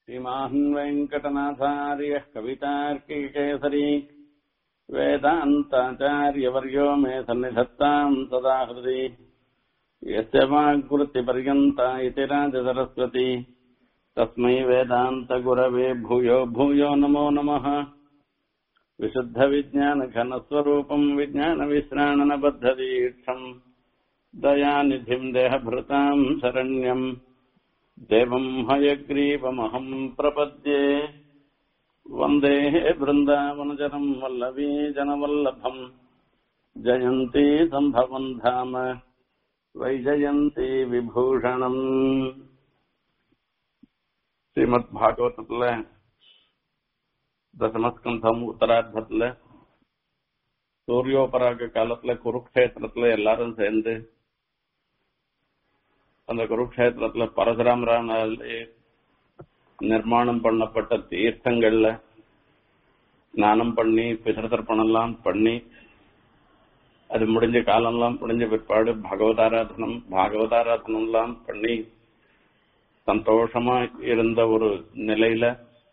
श्रीमान् वेङ्कटनाथार्यः कवितार्किकेसरी वेदान्ताचार्यवर्यो मे सन्निधत्ताम् सदा हृदि यस्य वाग्वृत्तिपर्यन्ता इति राजसरस्वती तस्मै वेदान्तगुरवे भूयो भूयो नमो नमः विशुद्धविज्ञानघनस्वरूपम् विज्ञानविश्राणनबद्धदीक्षम् दयानिधिम् देहभृताम् शरण्यम् देवम् हयग्रीवमहम् प्रपद्ये वन्दे बृन्दावनजनम् वल्लवी जनवल्लभम् जयन्ती सम्भवम् धाम வைஜயந்தி விபூஷணம் ஸ்ரீமத் பாகவதத்துல தசமஸ்கந்தம் உத்தரார்த்தத்துல சூரியோபராக காலத்துல குருக்ஷேத்திரத்துல எல்லாரும் சேர்ந்து அந்த குருக்ஷேத்திரத்துல பரசுராமரானாலே நிர்மாணம் பண்ணப்பட்ட தீர்த்தங்கள்ல ஸ்நானம் பண்ணி பிதர்த்தர்ப்பணம் எல்லாம் பண்ணி அது முடிஞ்ச காலம்லாம் முடிஞ்ச பிற்பாடு பகவதாராதனம் பாகவதாராதனம் எல்லாம் பண்ணி சந்தோஷமா இருந்த ஒரு நிலையில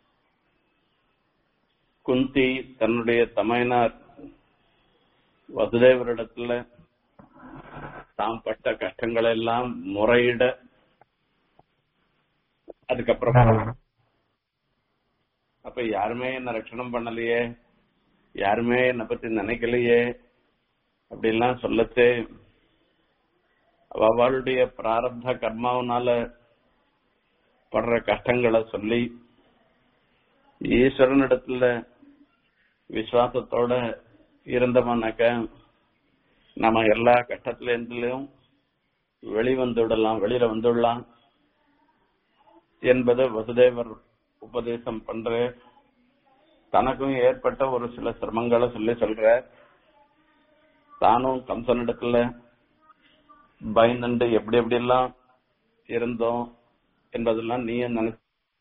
குந்தி தன்னுடைய தமையனார் வசுதேவரிடத்துல தாம் பட்ட கஷ்டங்கள் எல்லாம் முறையிட அதுக்கப்புறம் அப்ப யாருமே என்ன ரட்சணம் பண்ணலையே யாருமே என்னை பத்தி நினைக்கலையே அப்படிலாம் சொல்லச்சே அவளுடைய பிராரப்த கர்மாவனால படுற கஷ்டங்களை சொல்லி ஈஸ்வரனிடத்துல விசுவாசத்தோட இருந்தவனாக்க நம்ம எல்லா கஷ்டத்துல இருந்துலயும் வெளிவந்துவிடலாம் வெளியில வந்துடலாம் என்பதை வசுதேவர் உபதேசம் பண்ற தனக்கும் ஏற்பட்ட ஒரு சில சிரமங்களை சொல்லி சொல்ற தானும் கம்சனிடத்துல பயந்துண்டு எப்படி எப்படி எல்லாம் இருந்தோம் என்பதெல்லாம் நீயும் நினை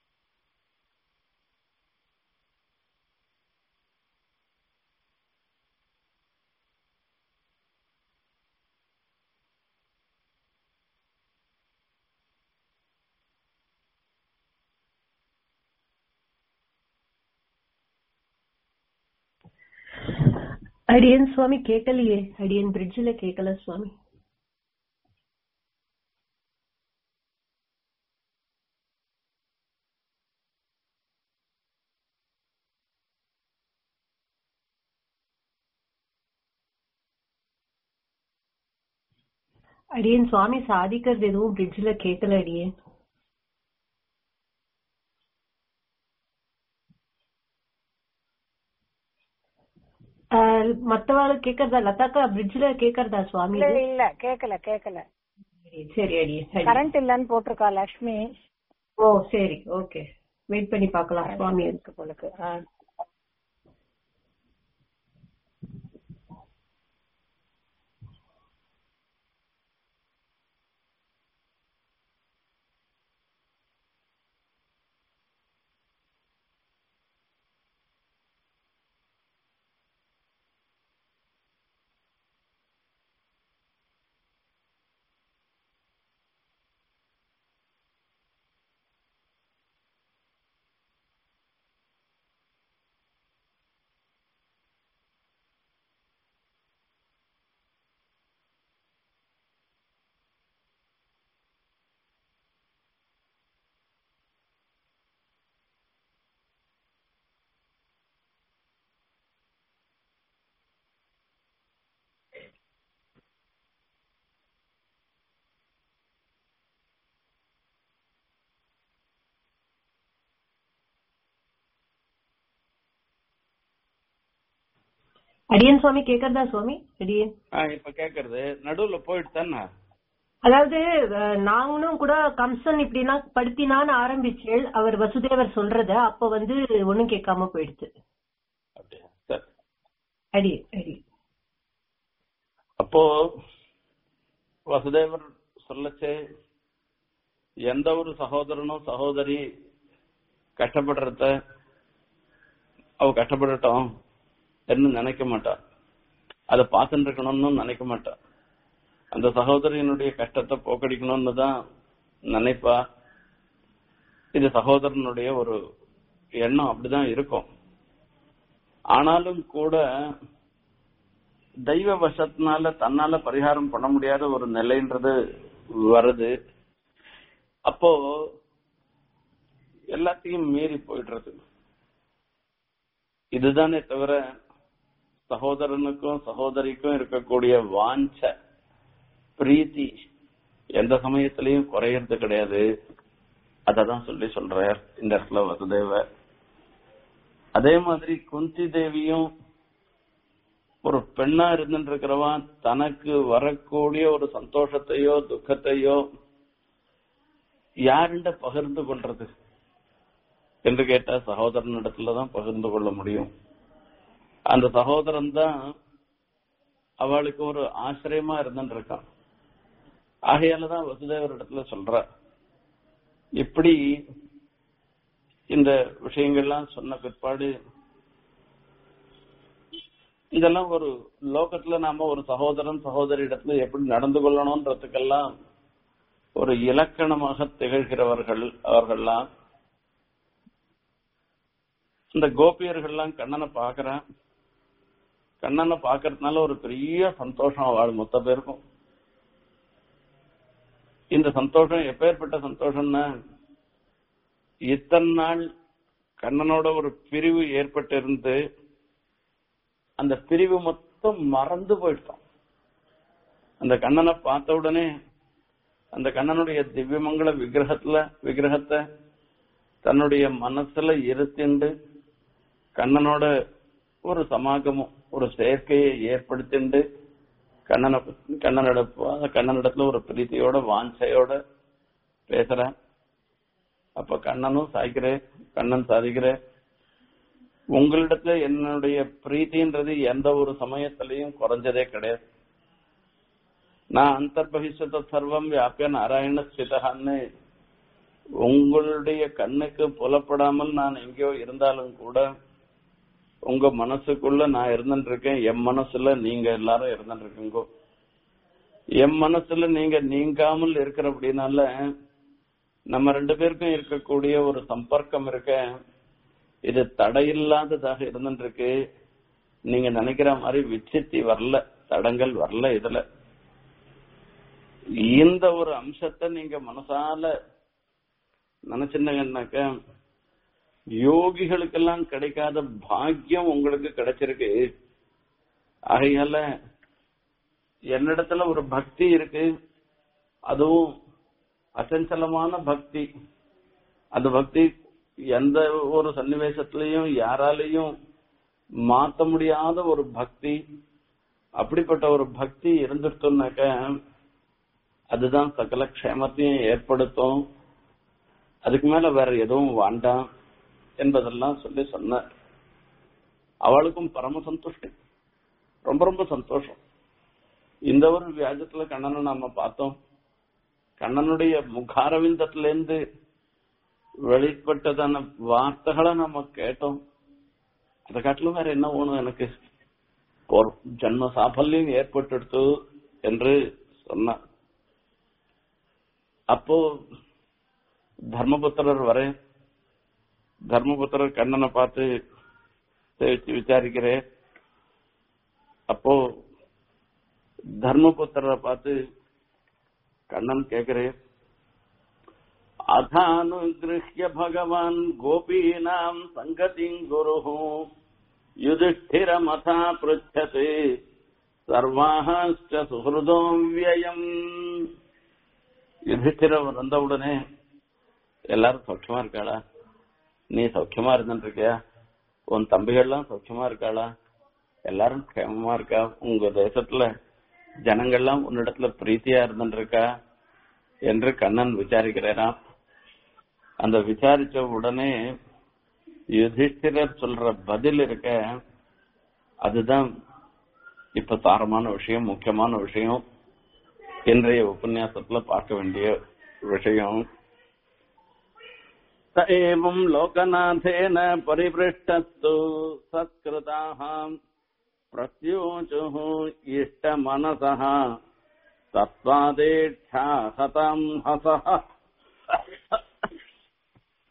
அடியன் சுவாமி கேட்கலையே அடியன் பிரிட்ஜில் கேட்கல சுவாமி அடியன் சுவாமி சாதிக்கிறது எதுவும் பிரிட்ஜில் கேட்கல அடியன் மத்தவாள் கேக்குறதா லதாக்கா பிரிட்ஜ்ல கேக்குறதா சுவாமி இல்ல இல்ல கேக்கல கேக்கல சரி அடியே கரண்ட் இல்லன்னு போட்டிருக்கா லக்ஷ்மி ஓ சரி ஓகே வெயிட் பண்ணி பார்க்கலாம் சுவாமி இருக்கு போலுக்கு ஆ. அடியன் சுவாமி கேக்குறதா சுவாமி அடியன் ஆ, இப்ப கேக்குறது நடுவுல போயிட்டு தானே அதாவது அஹ், நாங்களும் கூட கம்சன் இப்படிலாம் படுத்தினான்னு ஆரம்பிச்சேள் அவர் வசுதேவர் சொல்றத அப்ப வந்து ஒண்ணும் கேட்காம போயிடுச்சு அப்படியா சரி அடி அடி அப்போ வசுதேவர் சொல்லச்சே எந்த ஒரு சகோதரனும் சகோதரி கஷ்டப்படுறத அவ கஷ்டப்படட்டும் என்று நினைக்க மாட்டா அதை பார்த்துட்டு இருக்கணும்னு நினைக்க மாட்டா அந்த சகோதரியினுடைய கஷ்டத்தை போக்கடிக்கணும்னு தான் நினைப்பா இது சகோதரனுடைய ஒரு எண்ணம் அப்படிதான் இருக்கும் ஆனாலும் கூட தெய்வ வசத்தினால தன்னால பரிகாரம் பண்ண முடியாத ஒரு நிலைன்றது வருது அப்போ எல்லாத்தையும் மீறி போயிடுறது இதுதானே தவிர சகோதரனுக்கும் சகோதரிக்கும் இருக்கக்கூடிய வாஞ்ச பிரீத்தி எந்த சமயத்திலையும் குறையறது கிடையாது அததான் சொல்லி சொல்றார் இந்த இடத்துல வசுதேவர் அதே மாதிரி குந்தி தேவியும் ஒரு பெண்ணா இருந்துட்டு இருக்கிறவா தனக்கு வரக்கூடிய ஒரு சந்தோஷத்தையோ துக்கத்தையோ யாருண்ட பகிர்ந்து கொள்றது என்று கேட்டா சகோதரனிடத்துலதான் பகிர்ந்து கொள்ள முடியும் அந்த சகோதரன் தான் அவளுக்கு ஒரு ஆசிரியமா இருந்துட்டு இருக்கான் ஆகையாலதான் வசுதேவர் இடத்துல சொல்ற இப்படி இந்த விஷயங்கள்லாம் சொன்ன பிற்பாடு இதெல்லாம் ஒரு லோகத்துல நாம ஒரு சகோதரன் சகோதரி இடத்துல எப்படி நடந்து கொள்ளணும்ன்றதுக்கெல்லாம் ஒரு இலக்கணமாக திகழ்கிறவர்கள் அவர்கள்லாம் இந்த கோபியர்கள்லாம் கண்ணனை பாக்குறான் கண்ணனை பாக்குறதுனால ஒரு பெரிய சந்தோஷம் அவள் மொத்த பேருக்கும் இந்த சந்தோஷம் எப்பேற்பட்ட சந்தோஷம்னா இத்தனை நாள் கண்ணனோட ஒரு பிரிவு ஏற்பட்டிருந்து அந்த பிரிவு மொத்தம் மறந்து போயிட்டான் அந்த கண்ணனை பார்த்த உடனே அந்த கண்ணனுடைய திவ்யமங்கல விக்கிரகத்துல விக்கிரகத்தை தன்னுடைய மனசுல இருத்திண்டு கண்ணனோட ஒரு சமாகமும் ஒரு சேர்க்கையை ஏற்படுத்திண்டு கண்ணனை கண்ணனோட கண்ணனிடத்துல ஒரு பிரீத்தியோட வாஞ்சையோட பேசுற அப்ப கண்ணனும் சாய்க்கிற கண்ணன் சாதிக்கிற உங்களிடத்துல என்னுடைய பிரீத்தின்றது எந்த ஒரு சமயத்திலையும் குறைஞ்சதே கிடையாது நான் அந்தர்பகிஷ்ட சர்வம் வியாபிய நாராயண ஸ்திதகான்னு உங்களுடைய கண்ணுக்கு புலப்படாமல் நான் எங்கேயோ இருந்தாலும் கூட உங்க மனசுக்குள்ள நான் இருந்துட்டு இருக்கேன் என் மனசுல நீங்க எல்லாரும் இருந்துட்டு இருக்கீங்க என் மனசுல நீங்க நீங்காமல் இருக்கிற அப்படின்னால நம்ம ரெண்டு பேருக்கும் இருக்கக்கூடிய ஒரு சம்பர்க்கம் இருக்க இது தடையில்லாததாக இருந்துட்டு இருக்கு நீங்க நினைக்கிற மாதிரி விச்சித்தி வரல தடங்கள் வரல இதுல இந்த ஒரு அம்சத்தை நீங்க மனசால நினைச்சிருந்தாங்கன்னாக்க யோகிகளுக்கெல்லாம் கிடைக்காத பாக்கியம் உங்களுக்கு கிடைச்சிருக்கு ஆகையால என்னிடத்துல ஒரு பக்தி இருக்கு அதுவும் அசஞ்சலமான பக்தி அந்த பக்தி எந்த ஒரு சன்னிவேசத்திலையும் யாராலையும் மாத்த முடியாத ஒரு பக்தி அப்படிப்பட்ட ஒரு பக்தி இருந்துட்டோம்னாக்க அதுதான் சகல க்ஷேமத்தையும் ஏற்படுத்தும் அதுக்கு மேல வேற எதுவும் வேண்டாம் என்பதெல்லாம் சொல்லி சொன்ன அவளுக்கும் பரம சந்துஷ்டி ரொம்ப ரொம்ப சந்தோஷம் இந்த ஒரு வியாஜத்துல கண்ணனை நாம பார்த்தோம் கண்ணனுடைய முகாரவிந்தத்துல இருந்து வெளிப்பட்டதான வார்த்தைகளை நம்ம கேட்டோம் அதை காட்டிலும் வேற என்ன வேணும் எனக்கு ஒரு ஜன்ம சாஃபல்யம் ஏற்பட்டுடுத்து என்று சொன்ன அப்போ தர்மபுத்திரர் வர தர்மபுத்திரர் கண்ணனை பார்த்து சேவிச்சு விசாரிக்கிறேன் அப்போ தர்மபுத்திரரை பார்த்து கண்ணன் கேக்குறேன் அதானுகிருஹ்ய பகவான் கோபீனாம் சங்கதிங் குரு யுதிஷ்டிரமதா பிருச்சது சர்வாஹாச்ச சுஹൃதோ வியம் யுதிஷ்டிரர் வந்தவுடனே எல்லாரும் சௌக்கியமா இருக்காளா நீ சௌக்கியமா இருந்துட்டு இருக்கியா உன் தம்பிகள்லாம் சௌக்கியமா இருக்காளா எல்லாரும் க்ஷேமமா இருக்கா உங்க தேசத்துல ஜனங்கள்லாம் உன்னிடத்துல பிரீத்தியா இருந்துட்டு இருக்கா என்று கண்ணன் விசாரிக்கிறாராம் அந்த விசாரிச்ச உடனே யுதிஷ்டிரர் சொல்ற பதில் இருக்க அதுதான் இப்ப சாரமான விஷயம் முக்கியமான விஷயம் இன்றைய உபன்யாசத்துல பார்க்க வேண்டிய விஷயம் स एवम् लोकनाथेन परिपृष्टस्तु सत्कृताः प्रत्योचुः इष्टमनसः तत्त्वादेच्छा हतम् हसः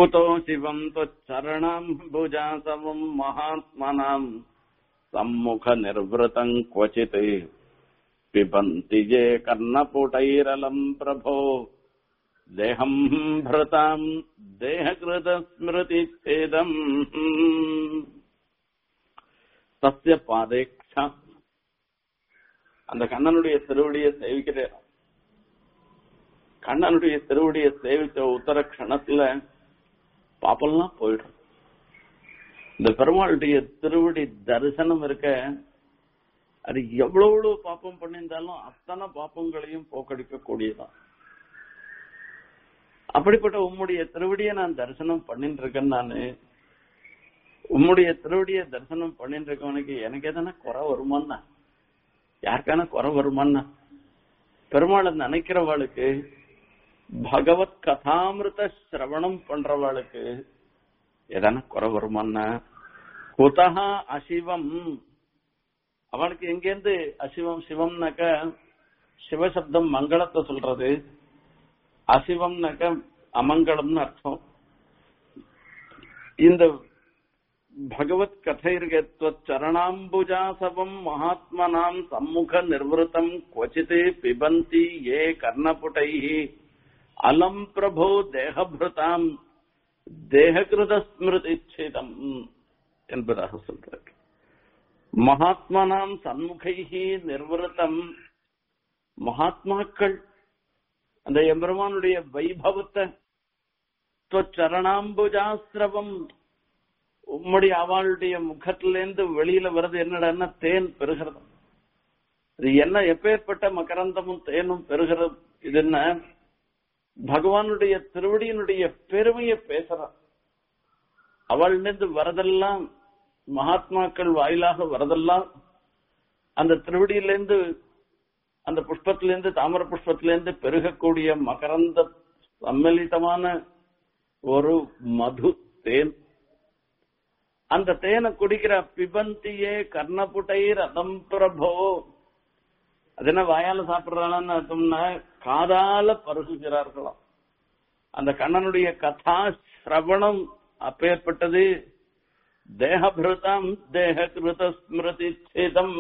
कुतो शिवम् त्वच्चरणाम्बुजासवम् महात्मनाम् सम्मुखनिर्वृतम् क्वचित् पिबन्ति ये कर्णपुटैरलम् प्रभो देहम् भृताम् देहकृतस्मृतिच्छेदम् தஸ்ய பாதேக்ஷா அந்த கண்ணனுடைய திருவடியை சேவிக்கிற கண்ணனுடைய திருவடியை சேவிச்ச உத்தர கணத்துல பாப்பெல்லாம் போயிடும் இந்த பெருமாளுடைய திருவடி தரிசனம் இருக்க அது எவ்வளவு பாப்பம் பண்ணியிருந்தாலும் அத்தனை பாப்பங்களையும் போக்கடிக்க கூடியதான் அப்படிப்பட்ட உம்முடைய திருவடியை நான் தரிசனம் பண்ணிட்டு இருக்கேன் நானு உம்முடைய திருவடியை தரிசனம் பண்ணிட்டு இருக்கவனுக்கு எனக்கு எதனா குறை வருமான்னா யாருக்கான குறை வருமான்னா பெருமாளை நினைக்கிறவாளுக்கு பகவத் கதாமிருத சிரவணம் பண்றவாளுக்கு எதனா குறை வருமான்னா குதகா அசிவம் அவனுக்கு எங்கேருந்து அசிவம் சிவம்னாக்க சிவசப்தம் மங்களத்தை சொல்றது அசிவம்னாக்க அமங்கலம்னு அர்த்தம் இந்த பகவத் கதைர்கத்வச்சரணாம்புஜாசவம் மகாத்மனாம் சம்முக நிர்வൃതம் क्वचित् பிபந்தி ஏ கர்ணபுடைः அலம் பிரபோ தேகபிருதாம் தேககிருத ஸ்மிருதிச்சிதம் என்பதாக சொல்றார் மகாத்மனாம் சண்முகைஹி நிர்வൃതம் மகாத்மாக்கள் அந்த எம்பெருமானுடைய வைபவத்தை சரணாம்புஜாசிரவம் உம்முடைய அவளுடைய முகத்திலேருந்து வெளியில வருது என்னடான்னா தேன் பெறுகிறது இது என்ன எப்பேற்பட்ட மகரந்தமும் தேனும் பெறுகிறது இது என்ன பகவானுடைய திருவடியினுடைய பெருமையை பேசுறான் அவளிருந்து வரதெல்லாம் மகாத்மாக்கள் வாயிலாக வரதெல்லாம் அந்த திருவடியிலேருந்து அந்த புஷ்பத்திலேருந்து தாமர புஷ்பத்திலேருந்து பெருகக்கூடிய மகரந்த சம்மலிதமான ஒரு மது தேன் அந்த தேனை குடிக்கிற பிபந்தியே கர்ணபுட்டை ரதம் பிரபோ அது என்ன வாயால சாப்பிடுறான்னு அர்த்தம்னா காதால பருகுகிறார்களாம் அந்த கண்ணனுடைய கதா சிரவணம் அப்பேற்பட்டது தேகபிருதம் தேககிருத ஸ்மிருதி சேதம்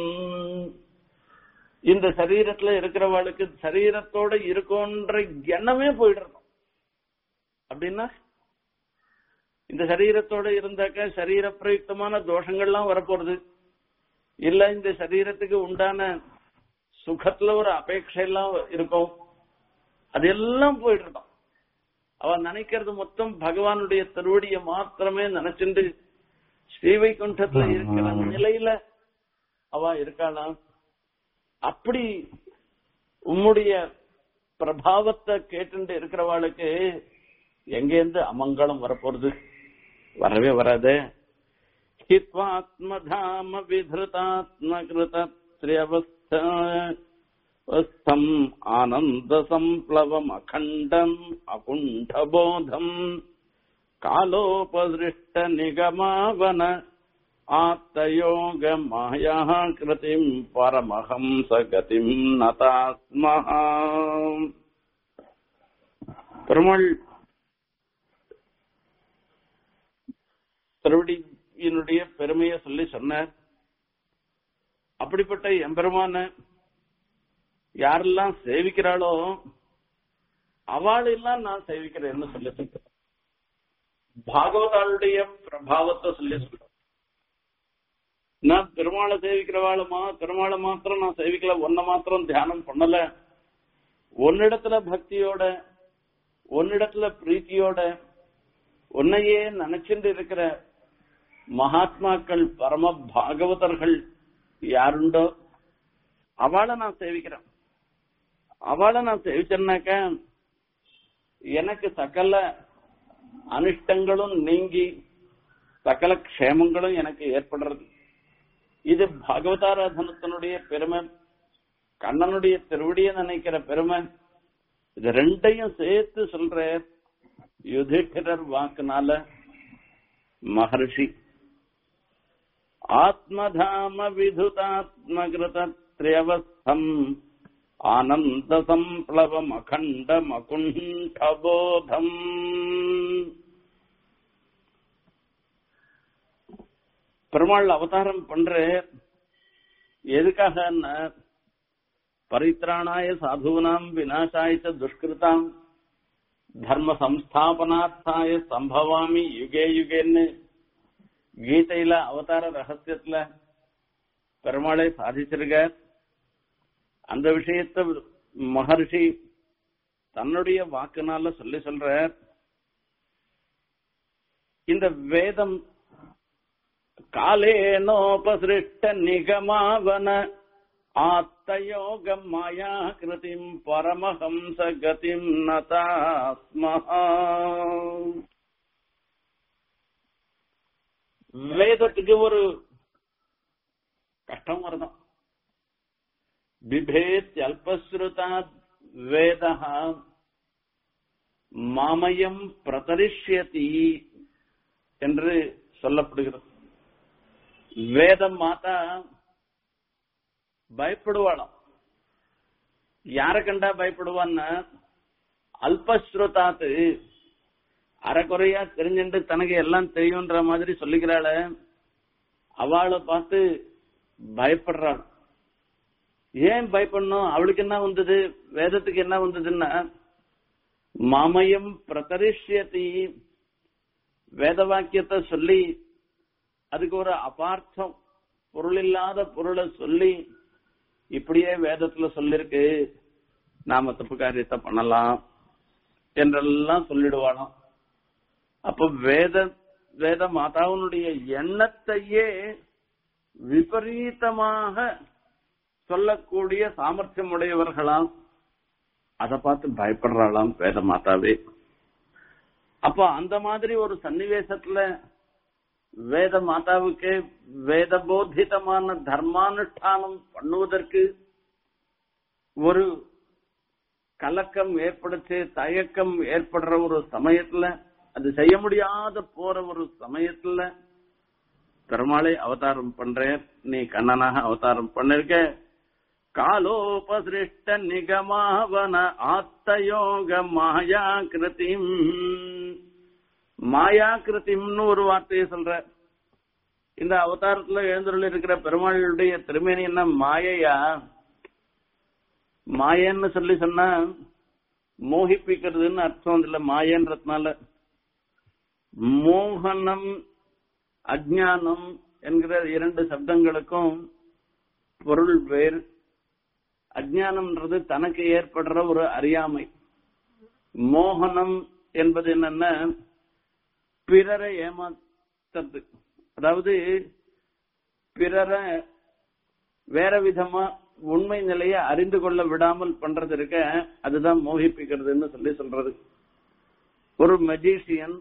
இந்த சரீரத்துல இருக்கிறவளுக்கு சரீரத்தோட இருக்கோன்ற எண்ணமே போயிடணும் அப்படின்னா இந்த சரீரத்தோட இருந்தாக்க சரீர பிரயுக்தமான தோஷங்கள்லாம் வரப்போறது இல்ல இந்த சரீரத்துக்கு உண்டான சுகத்துல ஒரு அபேட்சை எல்லாம் இருக்கும் அது எல்லாம் போயிட்டு அவன் நினைக்கிறது மொத்தம் பகவானுடைய திருவடியை மாத்திரமே நினைச்சுட்டு ஸ்ரீவைகுண்டத்துல இருக்கிற நிலையில அவ இருக்காளாம் அப்படி உம்முடைய பிரபாவத்தை கேட்டு இருக்கிறவாளுக்கு எங்கேருந்து அமங்கலம் வரப்போறது வரவே வராது ஹித்வாத்மதாம விதிருதாத்மகிருத்திரியவஸ்தம் ஆனந்த சம்ப்ளவம் அகண்டம் அகுண்டபோதம் காலோபதிருஷ்ட நிகமாவன ஆத்தயோக மாயா கிருதிம் பரமஹம்ச கதிம் நதாஸ்மஹா பெருமாள் திருவடியினுடைய பெருமையை சொல்லி சொன்னார் அப்படிப்பட்ட எம்பெருமான யாரெல்லாம் சேவிக்கிறாளோ அவளெல்லாம் நான் சேவிக்கிறேன்னு சொல்லி சொல்றேன் பாகவதாளுடைய பிரபாவத்தை சொல்லி சொல்றேன் நான் பெருமாளை சேவிக்கிறவாளுமா பெருமாளை மாத்திரம் நான் சேவிக்கல ஒன்ன மாத்திரம் தியானம் பண்ணல ஒன்னிடத்துல பக்தியோட ஒன்னிடத்துல பிரீத்தியோட உன்னையே நினைச்சுட்டு இருக்கிற மகாத்மாக்கள் பரம பாகவதர்கள் யாருண்டோ அவளை நான் சேவிக்கிறேன் அவளை நான் சேவிச்சேன்னாக்க எனக்கு சகல அனிஷ்டங்களும் நீங்கி சகல க்ஷேமங்களும் எனக்கு ஏற்படுறது இது பகவதாராதனத்தினுடைய பெருமை கண்ணனுடைய திருவடியை நினைக்கிற பெருமை இது ரெண்டையும் சேர்த்து சொல்ற யுதிஷ்டிரர் வாக்குனால மகர்ஷி ஆத்மதாம விதுதாத்மகிருத்திரியவஸ்தம் ஆனந்த சம்ப்ளவம் அகண்டம் அகுண்டபோதம் பெருமாள் அவதாரம் பண்ற எதுக்காக பரித்ராணாய சாதுனாம் விநாசாய துஷ்கிருதாம் தர்ம சம்ஸ்தாபனார்த்தாய சம்பவாமி யுகே யுகேன்னு கீதையில அவதார ரகசியத்துல பெருமாளை சாதிச்சிருக்க அந்த விஷயத்த மகர்ஷி தன்னுடைய வாக்குனால சொல்லி சொல்ற இந்த வேதம் காலேனோபசிருஷ்ட நிகமாவன ஆத்தயோகம் மாயா கிருதிம் பரமஹம்ச கதிம் நதாஸ்மஹா வேதத்துக்கு ஒரு கஷ்டம் வருதான் பிபேத் அல்பஸ்ருதா வேத மாமயம் பிரதரிஷ்யதி என்று சொல்லப்படுகிறது வேதம் மாதா பயப்படுவாளாம் யார கண்டா பயப்படுவான்னா அல்பஸ்ருதாத்து அறக்குறையா தெரிஞ்சுட்டு தனக்கு எல்லாம் தெரியும்ன்ற மாதிரி சொல்லிக்கிறாள அவளை பார்த்து பயப்படுறாள் ஏன் பயப்படணும் அவளுக்கு என்ன வந்தது வேதத்துக்கு என்ன வந்ததுன்னா மாமயம் பிரதரிஷ்யதி வேத வாக்கியத்தை சொல்லி அதுக்கு ஒரு அபார்த்தம் பொருள் இல்லாத பொருளை சொல்லி இப்படியே வேதத்துல சொல்லிருக்கு நாம தப்பு காரியத்தை பண்ணலாம் என்றெல்லாம் சொல்லிடுவாளாம் அப்ப வேத வேத மாதாவினுடைய எண்ணத்தையே விபரீதமாக சொல்லக்கூடிய சாமர்த்தியம் உடையவர்களாம் அதை பார்த்து பயப்படுறாளாம் வேத மாதாவே அப்ப அந்த மாதிரி ஒரு சன்னிவேசத்துல வேத மாதாவுக்கு வேத போதிதமான தர்மானுஷ்டானம் பண்ணுவதற்கு ஒரு கலக்கம் ஏற்படுத்தி தயக்கம் ஏற்படுற ஒரு சமயத்துல அது செய்ய முடியாத போற ஒரு சமயத்துல பெருமாளை அவதாரம் பண்றேன் நீ கண்ணனாக அவதாரம் பண்ணிருக்க காலோபசிருஷ்ட நிகமாவன ஆத்தயோக மாயா கிருதிம் மாயா கிருத்திம்னு ஒரு வார்த்தையை சொல்ற இந்த அவதாரத்துல எழுந்துள்ள இருக்கிற பெருமாளுடைய திருமேனி என்ன மாயையா மாயன்னு சொல்லி சொன்னா மோகிப்பிக்கிறதுன்னு அர்த்தம் இல்ல மாயன்றதுனால மோகனம் அஜானம் என்கிற இரண்டு சப்தங்களுக்கும் பொருள் வேறு அஜானம்ன்றது தனக்கு ஏற்படுற ஒரு அறியாமை மோகனம் என்பது என்னன்னா பிறரை ஏமாத்துறது அதாவது பிறரை வேற விதமா உண்மை நிலையை அறிந்து கொள்ள விடாமல் பண்றது இருக்க அதுதான் மோகிப்பிக்கிறதுன்னு சொல்லி சொல்றது ஒரு மெஜிஷியன்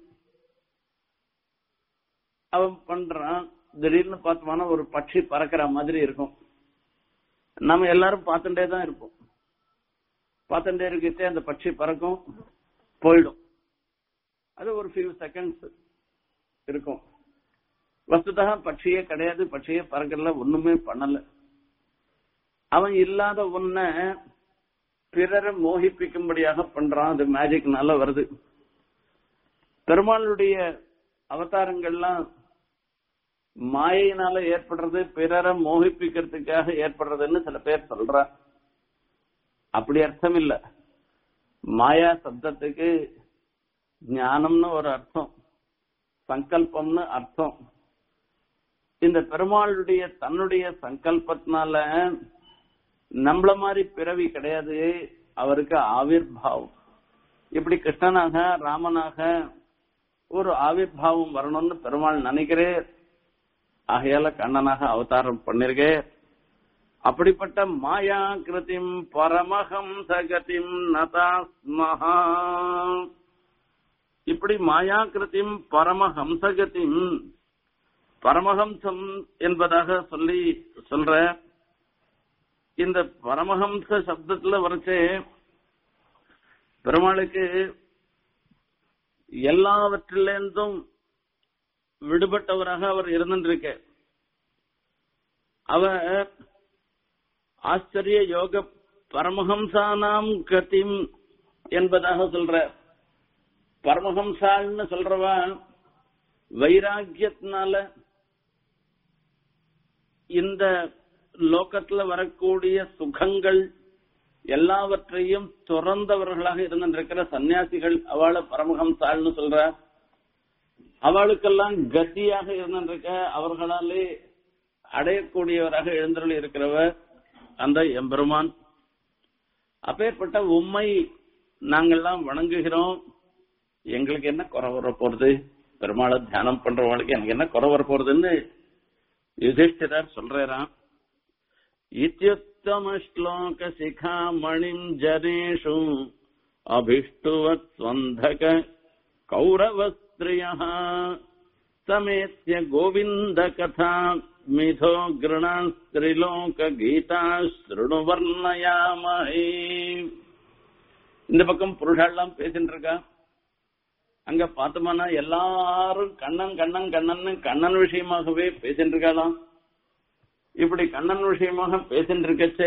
அவன் பண்றான் திடீர்னு பார்த்தோம்னா ஒரு பட்சி பறக்கிற மாதிரி இருக்கும் நம்ம எல்லாரும் பார்த்துட்டே தான் இருப்போம் பார்த்துட்டே இருக்கிட்டே அந்த பட்சி பறக்கும் போயிடும் அது ஒரு ஃபியூ செகண்ட்ஸ் இருக்கும் வஸ்துதா பட்சியே கிடையாது பட்சியே பறக்கல ஒண்ணுமே பண்ணல அவன் இல்லாத ஒன்ன பிறரை மோகிப்பிக்கும்படியாக பண்றான் அது மேஜிக்னால வருது பெருமாளுடைய அவதாரங்கள்லாம் மாயினால ஏற்படுறது பிறரை மோகிப்பிக்கிறதுக்காக ஏற்படுறதுன்னு சில பேர் சொல்றா அப்படி அர்த்தம் இல்ல மாயா சப்தத்துக்கு ஞானம்னு ஒரு அர்த்தம் சங்கல்பம்னு அர்த்தம் இந்த பெருமாளுடைய தன்னுடைய சங்கல்பத்தினால நம்மள மாதிரி பிறவி கிடையாது அவருக்கு ஆவிர்வாவம் இப்படி கிருஷ்ணனாக ராமனாக ஒரு ஆவிர்வாவம் வரணும்னு பெருமாள் நினைக்கிறேன் ஆகையால கண்ணனாக அவதாரம் பண்ணிருக்கே அப்படிப்பட்ட மாயா கிருதிம் பரமஹம் சகதிம் நதாஸ்மஹா இப்படி மாயா கிருதிம் பரமஹம்சகதிம் பரமஹம்சம் என்பதாக சொல்லி சொல்ற இந்த பரமஹம்ச சப்தத்துல வரைச்சே பெருமாளுக்கு எல்லாவற்றிலிருந்தும் விடுபட்டவராக அவர் இருந்திருக்க அவர் ஆச்சரிய யோக பரமஹம்சானாம் கதிம் என்பதாக சொல்ற பரமஹம்சால்னு சொல்றவா வைராக்கியத்தினால இந்த லோகத்துல வரக்கூடிய சுகங்கள் எல்லாவற்றையும் துறந்தவர்களாக இருந்திருக்கிற சன்னியாசிகள் அவளை பரமஹம்சாள்னு சொல்ற அவளுக்கெல்லாம் கத்தியாக இருந்திருக்க அவர்களாலே அடையக்கூடியவராக எழுந்தருள் இருக்கிறவர் அந்த எம்பெருமான் அப்பேற்பட்ட உண்மை நாங்கள்லாம் வணங்குகிறோம் எங்களுக்கு என்ன குறை வர போறது பெருமாளை தியானம் பண்றவங்களுக்கு எனக்கு என்ன குறை வர போறதுன்னு யுதிஷ்டிரர் சொல்றாராம் இத்தியுத்தம ஸ்லோக சிகாமணிம் ஜனேஷு அபிஷ்டுவத் ஸ்வந்தக கௌரவஸ்திரியா சமேத்ய கோவிந்த கதா மிதோ கிருணாஸ்திரிலோக கீதா ஸ்ருணு வர்ணயாமஹே இந்த பக்கம் புருஷாலாம் பேசிட்டு இருக்கா அங்க பார்த்தோம்னா எல்லாரும் கண்ணன் கண்ணன் கண்ணன் கண்ணன் விஷயமாகவே பேசிட்டு இருக்காளாம் இப்படி கண்ணன் விஷயமாக பேசிட்டு இருக்கச்சே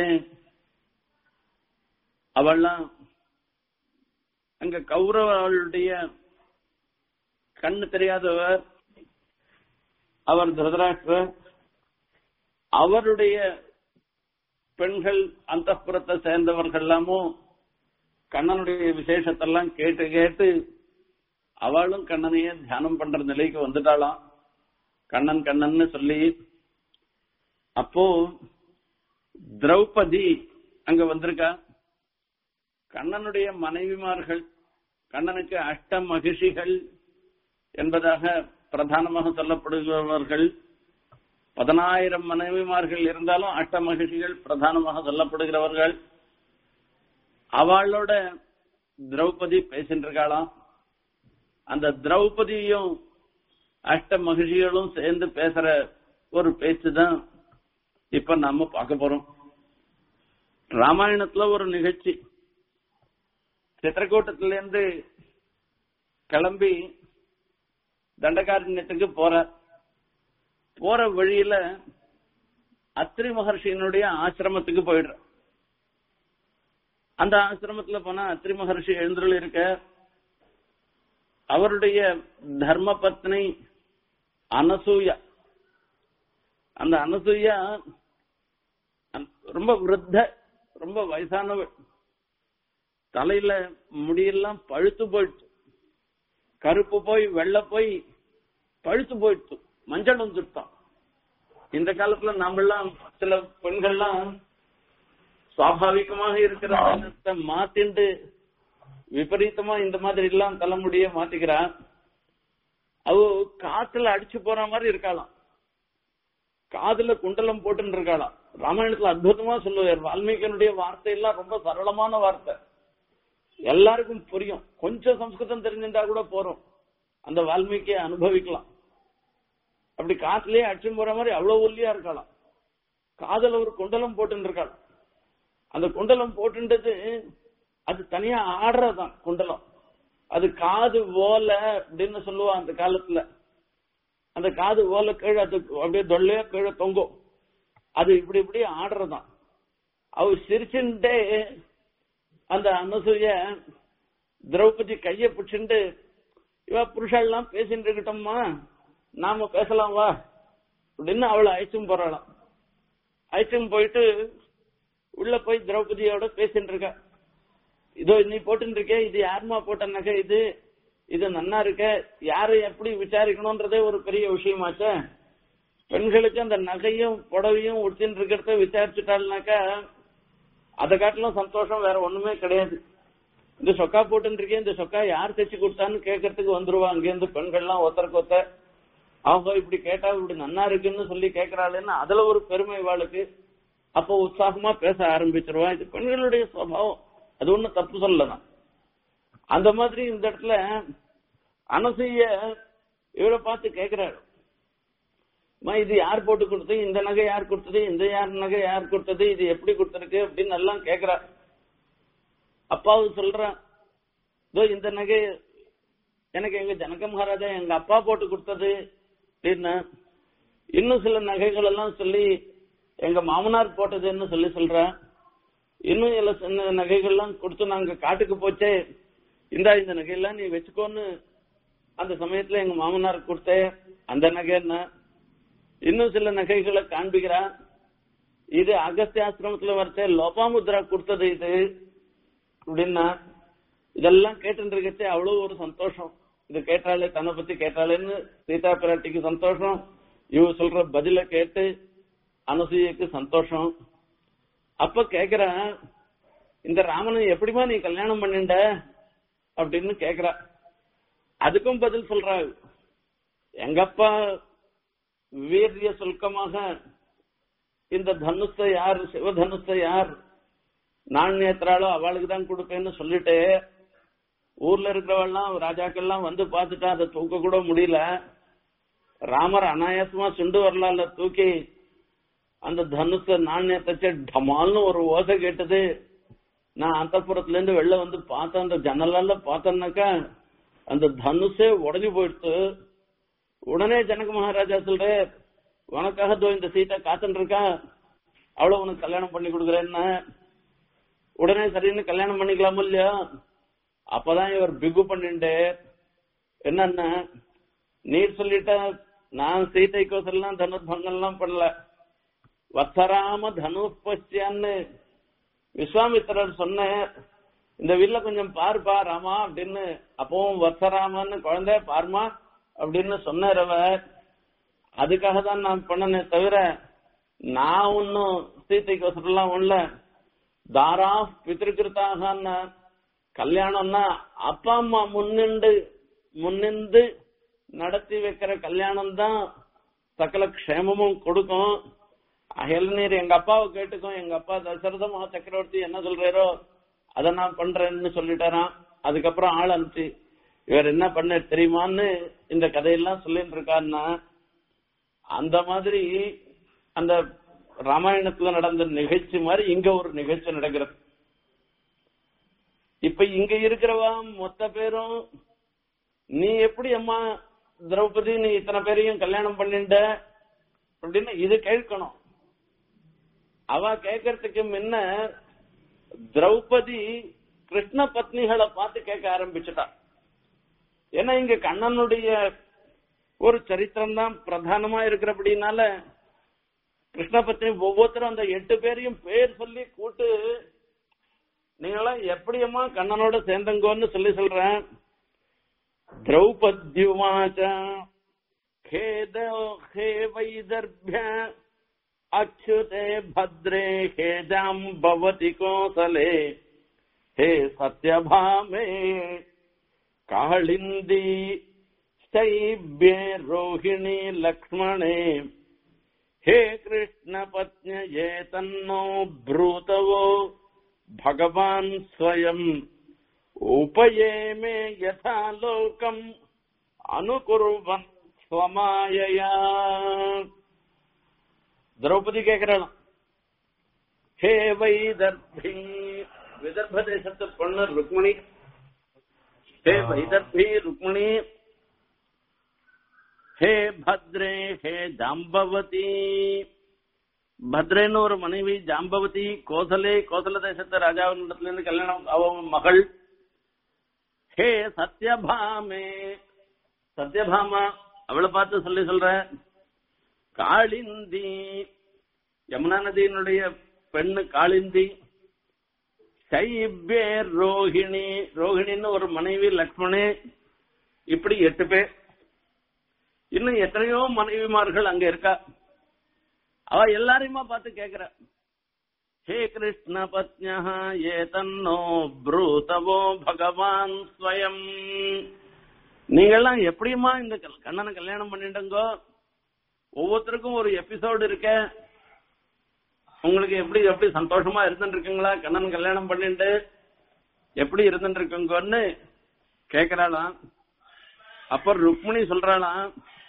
அவள்லாம் அங்க கௌரவர்களுடைய கண்ணு தெரியாதவர் அவர் திருதராஷ்டிரர் அவருடைய பெண்கள் அந்த சேர்ந்தவர்கள் எல்லாமும் கண்ணனுடைய விசேஷத்தெல்லாம் கேட்டு கேட்டு அவளும் கண்ணனையே தியானம் பண்ற நிலைக்கு வந்துட்டாளாம் கண்ணன் கண்ணன்னு சொல்லி அப்போ திரௌபதி அங்க வந்திருக்கா கண்ணனுடைய மனைவிமார்கள் கண்ணனுக்கு அஷ்ட மகிஷிகள் என்பதாக பிரதானமாக சொல்லப்படுகிறவர்கள் பதினாயிரம் மனைவிமார்கள் இருந்தாலும் அஷ்ட மகிழ்ச்சிகள் பிரதானமாக சொல்லப்படுகிறவர்கள் அவளோட திரௌபதி பேசிட்டு இருக்காளாம் அந்த திரௌபதியும் அஷ்ட மகிழ்ச்சிகளும் சேர்ந்து பேசுற ஒரு பேச்சு தான் இப்ப நாம பார்க்க போறோம் ராமாயணத்துல ஒரு நிகழ்ச்சி சித்திரக்கூட்டத்தில இருந்து கிளம்பி தண்டகாரண்யத்துக்கு போற போற வழியில அத்ரி மகர்ஷியினுடைய ஆசிரமத்துக்கு போயிடுற அந்த ஆசிரமத்துல போனா அத்ரி மகர்ஷி எழுந்துள்ள இருக்க அவருடைய தர்ம பத்னி அனசூயா அந்த அனசூயா ரொம்ப விருத்த ரொம்ப வயசானவள் தலையில முடியெல்லாம் பழுத்து போயிடுச்சு கருப்பு போய் வெள்ளை போய் பழுத்து போயிடுச்சு மஞ்சள் வந்துட்டான் இந்த காலத்துல நம்மெல்லாம் சில பெண்கள்லாம் சுவாபாவிகமாக இருக்கிற மாத்திண்டு விபரீதமா இந்த மாதிரி எல்லாம் தலைமுடிய மாத்திக்கிறா அவ காத்துல அடிச்சு போற மாதிரி இருக்காளாம் காதுல குண்டலம் போட்டுன்னு இருக்காளாம் ராமாயணத்துல அற்புதமா சொல்லுவார் வால்மீகனுடைய வார்த்தை எல்லாம் ரொம்ப சரளமான வார்த்தை எல்லாருக்கும் புரியும் கொஞ்சம் சம்ஸ்கிருதம் தெரிஞ்சிருந்தா கூட போறோம் அந்த வால்மீகியை அனுபவிக்கலாம் அப்படி காத்துலயே அடிச்சு போற மாதிரி அவ்வளவு ஒல்லியா இருக்கலாம் காதல ஒரு குண்டலம் போட்டு இருக்காளாம் அந்த குண்டலம் போட்டுன்றது அது தனியா ஆடுறதுதான் குண்டலம் அது காது ஓல அப்படின்னு சொல்லுவா அந்த காலத்துல அந்த காது ஓல கீழே அது அப்படியே தொல்லையா கீழே தொங்கும் அது இப்படி இப்படி ஆடுறதுதான் அவ சிரிச்சுட்டே அந்த அனசூய திரௌபதி கைய பிடிச்சுட்டு இவ புருஷெல்லாம் பேசிட்டு இருக்கட்டோம்மா நாம பேசலாம் வா அப்படின்னு அவளை அழைச்சும் போறாளாம் அழைச்சும் போயிட்டு உள்ள போய் திரௌபதியோட பேசிட்டு இருக்கா இதோ நீ போட்டுட்டு இருக்கே இது யாருமா போட்ட நகை இது இது நன்னா இருக்க யாரை எப்படி விசாரிக்கணும்ன்றதே ஒரு பெரிய விஷயமாச்சே பெண்களுக்கு அந்த நகையும் புடவையும் உடுத்தின்னு இருக்கிறத விசாரிச்சுட்டாள்னாக்கா அதை காட்டிலும் சந்தோஷம் வேற ஒண்ணுமே கிடையாது இந்த சொக்கா போட்டுன்னு இருக்கேன் இந்த சொக்கா யார் தைச்சு கொடுத்தான்னு கேட்கறதுக்கு வந்துருவா அங்கேருந்து பெண்கள்லாம் ஒருத்தருக்கு ஒருத்தர் அவங்க இப்படி கேட்டா இப்படி நன்னா இருக்குன்னு சொல்லி கேட்கறாளுன்னு அதுல ஒரு பெருமை இவாளுக்கு அப்போ உற்சாகமா பேச ஆரம்பிச்சிருவா இது பெண்களுடைய சுவாவம் அது ஒண்ணும் தப்பு சொல்லலாம் அந்த மாதிரி இந்த இடத்துல அனசைய இவரை பார்த்து கேக்குறாரு அம்மா, இது யார் போட்டு கொடுத்தது இந்த நகை யார் கொடுத்தது இந்த யார் நகை யார் கொடுத்தது இது எப்படி கொடுத்திருக்கு அப்படின்னு எல்லாம் கேக்குறா அப்பாவு சொல்றான் இதோ இந்த நகை எனக்கு எங்க ஜனக மகாராஜா எங்க அப்பா போட்டு கொடுத்தது அப்படின்னு இன்னும் சில நகைகள் எல்லாம் சொல்லி எங்க மாமனார் போட்டதுன்னு சொல்லி சொல்றேன் இன்னும் சில சின்ன நகைகள்லாம் கொடுத்து நாங்க காட்டுக்கு போச்சே இந்தா இந்த நகையெல்லாம் நீ வச்சுக்கோன்னு அந்த சமயத்துல எங்க மாமனார் கொடுத்தே அந்த நகை என்ன இன்னும் சில நகைகளை காண்பிக்கிறா இது அகஸ்திய ஆசிரமத்துல வரச்சே லோபாமுத்ரா கொடுத்தது இது அப்படின்னா இதெல்லாம் கேட்டு இருக்கச்சே அவ்வளவு ஒரு சந்தோஷம் இது கேட்டாலே தன்னை பத்தி கேட்டாலேன்னு சீதா பிராட்டிக்கு சந்தோஷம் இவ சொல்ற பதில கேட்டு அனுசூயக்கு சந்தோஷம் அப்ப கேக்குறா இந்த ராமனை எப்படிமா நீ கல்யாணம் பண்ணிண்ட அப்படின்னு கேக்குறா அதுக்கும் பதில் சொல்றா எங்கப்பா வீரிய சுல்கமாக இந்த தனுஷ யார் சிவதனுஷ யார் நான் நேத்திராளோ அவளுக்கு தான் கொடுப்பேன்னு சொல்லிட்டு ஊர்ல இருக்கிறவெல்லாம் ராஜாக்கள்லாம் வந்து பார்த்துட்டா அதை தூக்க கூட முடியல ராமர் அனாயாசமா சுண்டு வரலாம்ல தூக்கி அந்த தனுஷ நாணயத்தை டமால்னு ஒரு ஓசை கேட்டது நான் அந்தப்புறத்துல இருந்து வெளில வந்து பார்த்தேன் அந்த ஜன்னலால பார்த்தேன்னாக்கா அந்த தனுஷே உடஞ்சு போயிடுத்து உடனே ஜனக மகாராஜா சொல்ற உனக்காக தோ இந்த சீட்டை காத்துட்டு இருக்கா அவ்வளவு உனக்கு கல்யாணம் பண்ணி கொடுக்குறேன்னா உடனே சரின்னு கல்யாணம் பண்ணிக்கலாமோ இல்லையா அப்பதான் இவர் பிகு பண்ணிட்டு என்னன்னா நீர் சொல்லிட்ட நான் சீதைக்கோசெல்லாம் தனுர்பங்கம்லாம் பண்ணல வத்சராம தனுஷ் பசியான்னு விஸ்வாமித்திரர் சொன்ன இந்த வில்ல கொஞ்சம் பாருப்பா ராமா அப்படின்னு அப்பவும் வத்சராமன்னு குழந்தை பாருமா அப்படின்னு சொன்னார் அவர் அதுக்காக தான் நான் பண்ணனே தவிர நான் ஒன்னும் சீதைக்கோசரெல்லாம் ஒண்ணுல தாரா பித்திருக்கிருத்தாக கல்யாணம்னா அப்பா அம்மா முன்னிண்டு முன்னிந்து நடத்தி வைக்கிற கல்யாணம் தான் சகல க்ஷேமமும் கொடுக்கும் அயல் நீர் எங்க அப்பாவை கேட்டுக்கும் எங்க அப்பா தசரத மகா சக்கரவர்த்தி என்ன சொல்றாரோ அதை நான் பண்றேன்னு சொல்லிட்டாராம் அதுக்கப்புறம் ஆள் அனுப்பிச்சு இவர் என்ன பண்ண தெரியுமான்னு இந்த கதையெல்லாம் சொல்லிட்டு இருக்காருன்னா அந்த மாதிரி அந்த ராமாயணத்துல நடந்த நிகழ்ச்சி மாதிரி இங்க ஒரு நிகழ்ச்சி நடக்கிறது இப்ப இங்க இருக்கிறவா மொத்த பேரும் நீ எப்படி அம்மா திரௌபதி நீ இத்தனை பேரையும் கல்யாணம் பண்ணிட்ட அப்படின்னு இது கேட்கணும் அவ கேட்கறதுக்கு முன்ன திரௌபதி கிருஷ்ண பத்னிகளை பார்த்து கேட்க ஆரம்பிச்சுட்டா ஏன்னா இங்க கண்ணனுடைய ஒரு சரித்திரம் தான் பிரதானமா இருக்கிறபடினால கிருஷ்ண பத்னி ஒவ்வொருத்தரும் அந்த எட்டு பேரையும் பேர் சொல்லி கூட்டு நீங்களாம் எப்படியம்மா கண்ணனோட சேர்ந்தங்கோன்னு சொல்லி சொல்றேன் திரௌபத்யுவாச்ச खेद हे वैदर्भ्य अच्युते भद्रे खेजाम् भवति कोसले हे सत्यभामे काळिन्दी शैब्ये रोहिणी लक्ष्मणे हे कृष्णपत्न्यये तन्नो ब्रूतवो भगवान् स्वयम् उपये मे यथा लोकम् अनुकुर्वन् ஸ்வமாயயா திரௌபதி கேக்குறாளாம் ஹே வைதர்பி விதர்ப தேசத்து பொண்ணு ருக்மிணி ஹே வைதர்பி ருக்மிணி ஹே பத்ரே ஹே ஜாம்பவதி பத்ரேன்னு ஒரு மனைவி ஜாம்பவதி கோசலே கோசல தேசத்து ராஜாவினிடத்துல இருந்து கல்யாணம் அவ மகள் ஹே சத்யபாமே சத்யபாமா அவளை பார்த்து சொல்லி சொல்ற காளிந்தி யமுனா நதியினுடைய பெண்ணு காளிந்தி சைபே ரோஹிணி ரோஹிணின்னு ஒரு மனைவி லக்ஷ்மணி இப்படி எட்டு பேர் இன்னும் எத்தனையோ மனைவிமார்கள் அங்க இருக்கா அவ எல்லாரையுமா பார்த்து கேக்குற ஹே கிருஷ்ண பத்யா ஏ தன்னோ ப்ரூதவோ பகவான் ஸ்வயம் நீங்கெல்லாம் எப்படியுமா இந்த கல்- கண்ணனை கல்யாணம் பண்ணிட்டுங்கோ ஒவ்வொருத்தருக்கும் ஒரு எபிசோடு இருக்க உங்களுக்கு எப்படி எப்படி சந்தோஷமா இருந்துட்டு இருக்கீங்களா கண்ணன் கல்யாணம் பண்ணிட்டு எப்படி இருந்துட்டு இருக்குங்கன்னு கேக்குறாளாம் அப்ப ருக்மிணி சொல்றாளாம்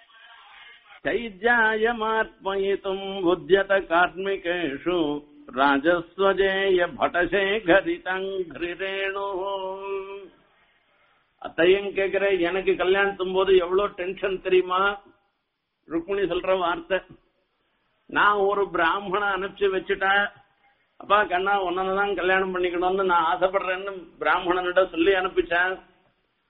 சைஜாயமாத்மயித்தும் உத்யத கார்மிகேஷு ராஜஸ்வஜேய பட்டசேகரிதங்கிரேணு அத்தையும் கேக்குற எனக்கு கல்யாணத்தும் போது எவ்வளவு டென்ஷன் தெரியுமா ருக்மிணி சொல்ற வார்த்தை நான் ஒரு பிராமண அனுப்பிச்சு வச்சுட்டேன் அப்பா கண்ணா உன்னதான் கல்யாணம் பண்ணிக்கணும்னு நான் ஆசைப்படுறேன்னு பிராமணனிடம் சொல்லி அனுப்பிச்சேன்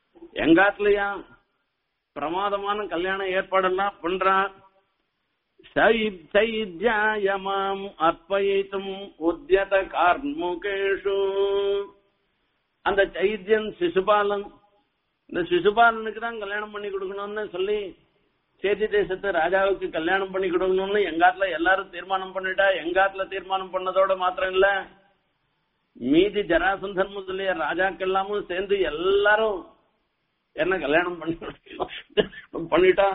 எங்காத்துலயா பிரமாதமான கல்யாண ஏற்பாடெல்லாம் பண்றான் சைத்யாய மாம் அர்ப்பயித்தும் உத்தியத கார்முகேஷு அந்த சைத்யன் சிசுபாலன் இந்த சிசுபாலனுக்கு தான் கல்யாணம் பண்ணி கொடுக்கணும்னு சொல்லி சேதி தேசத்து ராஜாவுக்கு கல்யாணம் பண்ணி கொடுக்கணும்னு எங்காத்துல எல்லாரும் தீர்மானம் பண்ணிட்டா எங்காத்துல தீர்மானம் பண்ணதோட மாத்திரம் இல்ல மீதி ஜராசந்தன் முதலிய ராஜாக்கள் எல்லாமும் சேர்ந்து எல்லாரும் என்ன கல்யாணம் பண்ணி பண்ணிட்டா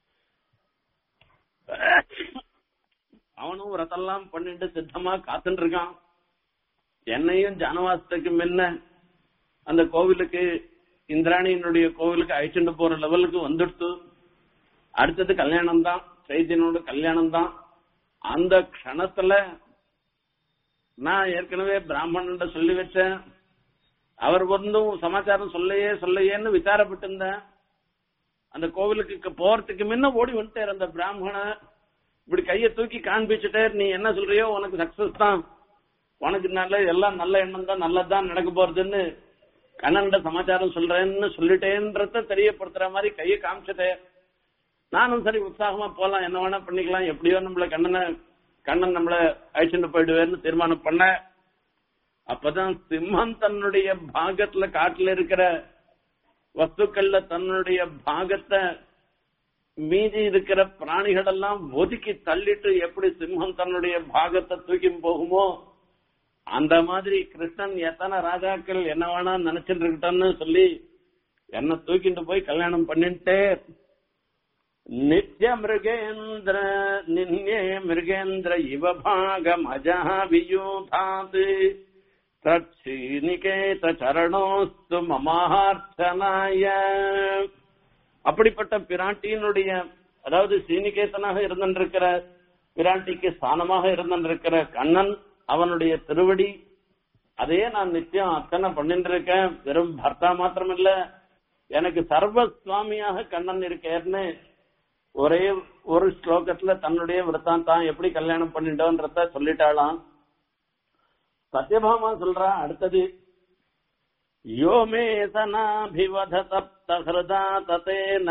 அவனும் விரதெல்லாம் பண்ணிட்டு சித்தமா காத்துட்டு இருக்கான் என்னையும் ஜானவாசத்துக்கு முன்ன அந்த கோவிலுக்கு இந்திராணியினுடைய கோவிலுக்கு அழைச்சிட்டு போற லெவலுக்கு வந்துடுத்து அடுத்தது கல்யாணம் தான் சைத்தியனோட கல்யாணம் தான் அந்த க்ஷணத்துல நான் ஏற்கனவே பிராமணன் சொல்லி வச்சேன் அவர் வந்தும் சமாச்சாரம் சொல்லையே சொல்லையேன்னு விசாரப்பட்டு இருந்தேன் அந்த கோவிலுக்கு போறதுக்கு முன்ன ஓடி வந்துட்டார் அந்த பிராமணன் இப்படி கையை தூக்கி காண்பிச்சுட்டே நீ என்ன சொல்றியோ உனக்கு சக்சஸ் தான் உனக்கு நல்ல எல்லாம் நல்ல எண்ணம் தான் நல்லதுதான் நடக்க போறதுன்னு கண்ணன்ட சமாச்சாரம் சொல்றேன்னு சொல்லிட்டேன்றத தெரியப்படுத்துற மாதிரி கையை காமிச்சிட்டேன் நானும் சரி உற்சாகமா போலாம் என்ன வேணா பண்ணிக்கலாம் எப்படியோ நம்மள கண்ணனை கண்ணன் நம்மள அழைச்சிட்டு போயிடுவேன்னு தீர்மானம் பண்ண அப்பதான் சிம்மம் தன்னுடைய பாகத்துல காட்டுல இருக்கிற வஸ்துக்கள்ல தன்னுடைய பாகத்தை மீதி இருக்கிற பிராணிகள் எல்லாம் ஒதுக்கி தள்ளிட்டு எப்படி சிம்மம் தன்னுடைய பாகத்தை தூக்கி போகுமோ அந்த மாதிரி கிருஷ்ணன் எத்தனை ராஜாக்கள் என்ன வேணா நினைச்சிட்டு இருக்கட்டும்னு சொல்லி என்ன தூக்கிட்டு போய் கல்யாணம் பண்ணிட்டு நித்ய மிருகேந்திர நின்யே மிருகேந்திர இவ பாகம் அஜா வியூதாத் தற்சீனிகேத சரணோஸ்து மமார்த்தனாய அப்படிப்பட்ட பிராட்டியினுடைய அதாவது சீனிகேதனாக இருந்திருக்கிற பிராட்டிக்கு ஸ்தானமாக இருந்திருக்கிற கண்ணன் அவனுடைய திருவடி அதே நான் நித்தியம் அத்தனை பண்ணிட்டு இருக்கேன் வெறும் பர்த்தா மாத்திரம் இல்ல எனக்கு சர்வ சுவாமியாக கண்ணன் இருக்கேன்னு ஒரே ஒரு ஸ்லோகத்துல தன்னுடைய விரத்தாந்தான் எப்படி கல்யாணம் பண்ணிட்டோன்றத சொல்லிட்டாளாம் சத்யபாமா சொல்றா அடுத்தது யோமே சனாபிவத சப்த ஹிருதா ததேன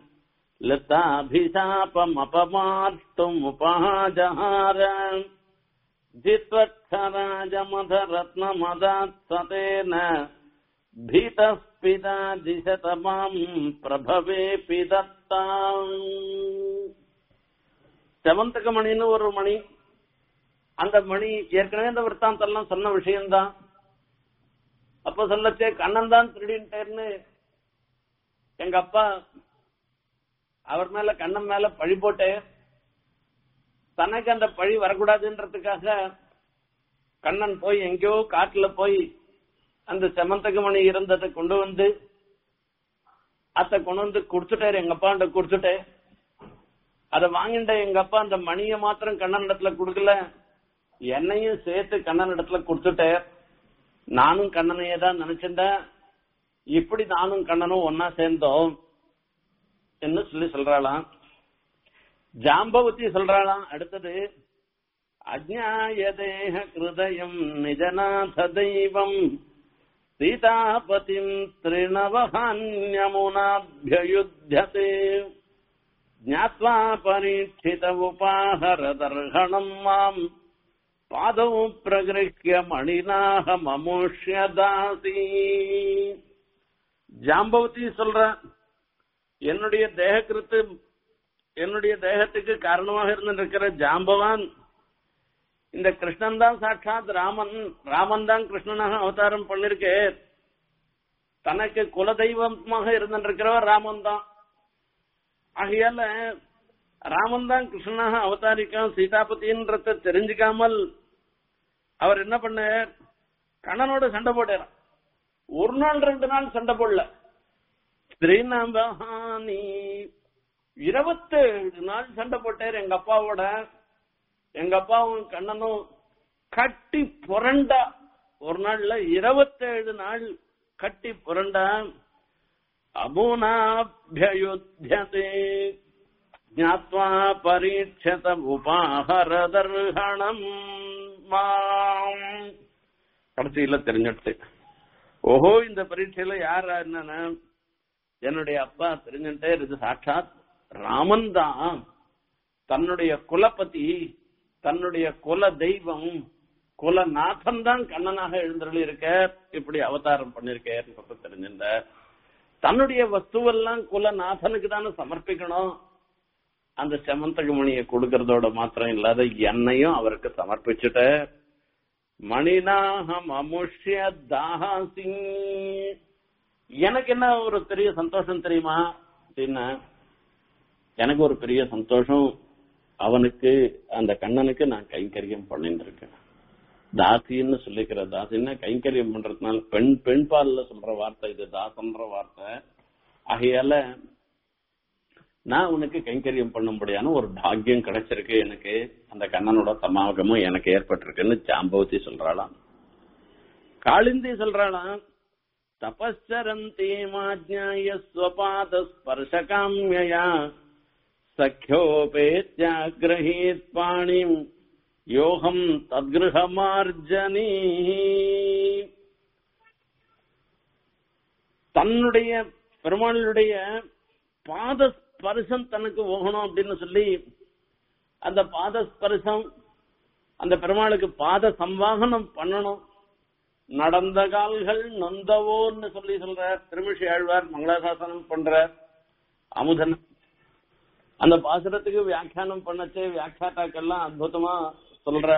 லதாபிசாபமபமார்த்தும் உபாஜஹார जित्वक्षराजमधरत्नमदात् सतेन भीतः पिता दिशतमाम् பிரபவேபி தத்தாம் செவந்தக மணின்னு ஒரு மணி அந்த மணி ஏற்கனவே இந்த விற்த்தாந்தெல்லாம் சொன்ன விஷயம்தான் அப்ப சொல்லச்சே கண்ணன் தான் திருடின்ட்டேன்னு எங்க அப்பா அவர் மேல கண்ணன் மேல பழி போட்டே தனக்கு அந்த பழி வரக்கூடாதுன்றதுக்காக கண்ணன் போய் எங்கேயோ காட்டுல போய் அந்த செமந்தக மணி இருந்ததை கொண்டு வந்து அத்தை கொண்டு வந்து குடுத்துட்டாரு எங்க அப்பா குடுத்துட்டே அதை வாங்கிட்ட எங்க அப்பா அந்த மணிய மாத்திரம் கண்ணன் இடத்துல கொடுக்கல என்னையும் சேர்த்து கண்ணன் இடத்துல கொடுத்துட்டேன் நானும் கண்ணனையே தான் நினைச்சிருந்தேன் இப்படி நானும் கண்ணனும் ஒன்னா சேர்ந்தோம் என்ன சொல்லி சொல்றாளாம் ஜாம்பவதி சொல்றாளாம் அடுத்தது அஜ்ஞாயதேக கிருதயம் நிஜநாத தெய்வம் சீதாபதிம் திருணவகான்யமுனாபியுத்தியதே ज्ञात्वा परीक्षित उपाहरदर्हणम् माम् पादौ प्रगृह्य मणिनाहममुष्य दासी ஜாம்பவதி சொல்ற என்னுடைய தேகக்கிருத்து என்னுடைய தேகத்துக்கு காரணமாக இருந்திருக்கிற ஜாம்பவான் இந்த கிருஷ்ணன் தான் சாட்சாத் ராமன் ராமன் தான் கிருஷ்ணனாக அவதாரம் பண்ணிருக்கே தனக்கு குலதெய்வமாக இருந்திருக்கிறவர் ராமன் தான் ஆகையால ராமன் தான் கிருஷ்ணனாக அவதாரிக்கும் சீதாபதின்றத தெரிஞ்சுக்காமல் அவர் என்ன பண்ண கண்ணனோட சண்டை போட்டார் ஒரு நாள் ரெண்டு நாள் சண்டை போடல ஸ்ரீநபஹானி இருபத்தேழு நாள் சண்டை போட்டார் எங்க அப்பாவோட எங்க அப்பாவும் கண்ணனும் கட்டி புரண்டா ஒரு நாள்ல இருபத்தேழு நாள் கட்டி புரண்டா அமுனாபியுத்தியதே ஞாத்வா பரீட்சத உபாஹரதர்ஹணம் மாம் கடைசியில தெரிஞ்சிடுச்சு ஓஹோ இந்த பரீட்சையில யார் என்னன்னா என்னுடைய அப்பா தெரிஞ்சுட்டே இது சாட்சாத் ராமன் தான் தன்னுடைய குலபதி தன்னுடைய குல தெய்வம் குலநாதன் தான் கண்ணனாக எழுந்தருளி இருக்க இப்படி அவதாரம் பண்ணிருக்கேன்னு தெரிஞ்சிருந்த தன்னுடைய வஸ்துவெல்லாம் குலநாதனுக்கு தானே சமர்ப்பிக்கணும் அந்த செமந்தக மணியை கொடுக்கறதோட மாத்திரம் இல்லாத என்னையும் அவருக்கு சமர்ப்பிச்சுட்ட மணிநாகம் அமுஷ்ய தாசி எனக்கு என்ன ஒரு பெரிய சந்தோஷம் தெரியுமா அப்படின்னா எனக்கு ஒரு பெரிய சந்தோஷம் அவனுக்கு அந்த கண்ணனுக்கு நான் கைங்கரியம் பண்ணிட்டு இருக்கேன் தாசின்னு சொல்லிக்கிற தாசின்னா கைங்கரியம் பண்றதுனால பெண் பெண் பால்ல சொல்ற வார்த்தை இது தாசன்ற வார்த்தை ஆகையால நான் உனக்கு கைங்கரியம் பண்ணும்படியான ஒரு பாக்கியம் கிடைச்சிருக்கு எனக்கு அந்த கண்ணனோட சமாகமும் எனக்கு ஏற்பட்டிருக்குன்னு ஜாம்பவதி சொல்றாளாம் காளிந்தி சொல்றாளாம் தபஸ்சரந்தி மாஜ்ஞாய ஸ்வபாத ஸ்பர்ஷகாமியா சഖ്യോപേത്യാഗ്രഹീത് പാണിം யோகம் தத்கிருஹமார்ஜனி தன்னுடைய பெருமாளுடைய பாத ஸ்பர்சம் தனக்கு போகணும் அப்படின்னு சொல்லி அந்த பாத ஸ்பர்சம் அந்த பெருமாளுக்கு பாத சம்வாகனம் பண்ணணும் நடந்த கால்கள் நொந்தவோன்னு சொல்லி சொல்ற திருமிஷி ஆழ்வார் மங்களாசாசனம் பண்ற அமுதன் அந்த பாசுரத்துக்கு வியாக்கியானம் பண்ணச்சே வியாக்கியாத்தாக்கெல்லாம் அற்புதமா சொல்ற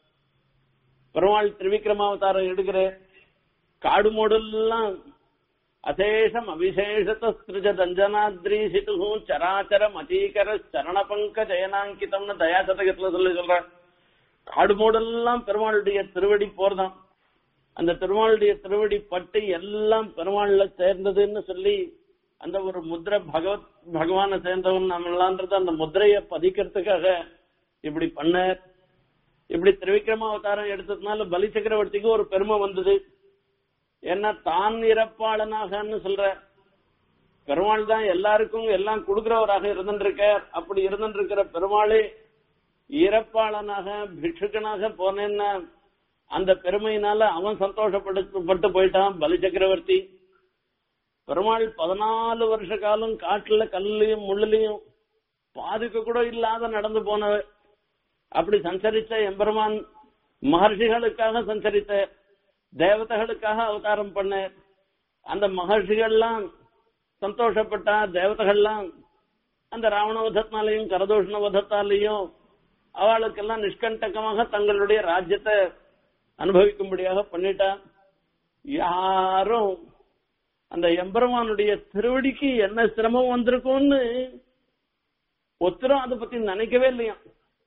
பெருமாள் திருவிக்ரமாவதாரம் எடுக்கிற காடு மூடெல்லாம் அசேஷம் அவிசேஷத ஸ்திருஜ தஞ்சனாத்ரீசிட்டு சராச்சரம் அச்சீகர சரண பங்க ஜெயனாங்கிதம்னு தயாசதகத்துல சொல்லி சொல்ற காடு மூடெல்லாம் பெருமாளுடைய திருவடி போர்தான் அந்த பெருமாளுடைய திருவடி பட்டு எல்லாம் பெருமாள்ல சேர்ந்ததுன்னு சொல்லி அந்த ஒரு முத்திரை பகவத் பகவானை சேர்ந்தவன் நம்மளான்றது அந்த முத்திரைய பதிக்கிறதுக்காக இப்படி பண்ண இப்படி திரிவிக்ரம அவதாரம் எடுத்ததுனால பலி சக்கரவர்த்திக்கு ஒரு பெருமை வந்தது ஏன்னா தான் இறப்பாளனாகன்னு சொல்ற பெருமாள் தான் எல்லாருக்கும் எல்லாம் கொடுக்கிறவராக இருந்துருக்க அப்படி இருந்துருக்கிற பெருமாளே இறப்பாளனாக பிக்ஷுக்கனாக போனேன்னா அந்த பெருமையினால அவன் சந்தோஷப்பட்டு போயிட்டான் பலி சக்கரவர்த்தி பெருமாள் பதினாலு வருஷ காலம் காட்டுல கல்லையும் முள்ளிலையும் பாதுக்க கூட இல்லாத நடந்து போன அப்படி சஞ்சரித்த எம்பெருமான் மகர்ஷிகளுக்காக சஞ்சரித்த தேவதைகளுக்காக அவதாரம் பண்ண அந்த மகர்ஷிகள்லாம் சந்தோஷப்பட்டா தேவதைகள்லாம் அந்த ராவணவதத்தினாலையும் கரதோஷண வதத்தாலையும் அவளுக்கெல்லாம் நிஷ்கண்டகமாக தங்களுடைய ராஜ்யத்தை அனுபவிக்கும்படியாக பண்ணிட்டா யாரும் அந்த எம்பெருமானுடைய திருவடிக்கு என்ன சிரமம் வந்திருக்கும்னு ஒத்தரும் அதை பத்தி நினைக்கவே இல்லையா